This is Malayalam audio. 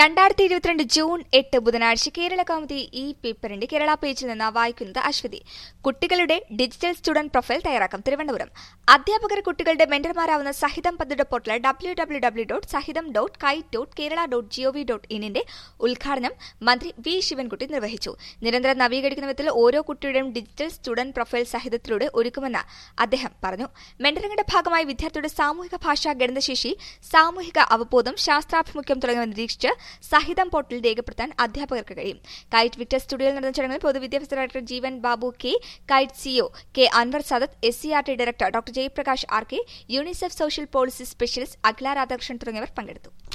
രണ്ടായിരത്തി ഇരുപത്തിരണ്ട് ജൂൺ എട്ട് ബുധനാഴ്ച കേരള കൗമുദി ഈ പേപ്പറിന്റെ കേരള പേജിൽ നിന്ന് വായിക്കുന്നത് അശ്വതി കുട്ടികളുടെ ഡിജിറ്റൽ സ്റ്റുഡന്റ് പ്രൊഫൈൽ തയ്യാറാക്കും തിരുവനന്തപുരം അധ്യാപകർ കുട്ടികളുടെ മെന്റർമാരാവുന്ന സഹിതം പദ്ധതിയുടെ portal W W W dot Sahitham dot kite dot Kerala dot G O V dot ഇന്നിന്റെ ഉദ്ഘാടനം മന്ത്രി വി ശിവൻകുട്ടി നിർവഹിച്ചു നിരന്തരം നവീകരിക്കുന്ന വിധത്തിൽ ഓരോ കുട്ടിയുടെയും ഡിജിറ്റൽ സ്റ്റുഡന്റ് പ്രൊഫൈൽ സഹിതത്തിലൂടെ ഒരുക്കുമെന്ന് അദ്ദേഹം പറഞ്ഞു മെന്ററിംഗിന്റെ ഭാഗമായി വിദ്യാർത്ഥിയുടെ സാമൂഹിക ഭാഷാ ഗണിതശേഷി സാമൂഹിക അവബോധം ശാസ്ത്രാഭിമുഖ്യം തുടങ്ങിയവ നിരീക്ഷിച്ച് സഹിതം പോർട്ടലിൽ രേഖപ്പെടുത്താൻ അധ്യാപകർക്ക് കഴിയും കൈറ്റ് വിക്ടർ സ്റ്റുഡിയോയിൽ നടന്ന ചടങ്ങിൽ പൊതുവിദ്യാഭ്യാസ director Jeevan Babu K kite CEO K Anvar Sadath S C R T director doctor Jayaprakash R K UNICEF social policy specialist Akhila Radhakrishnan തുടങ്ങിയവർ പങ്കെടുത്തു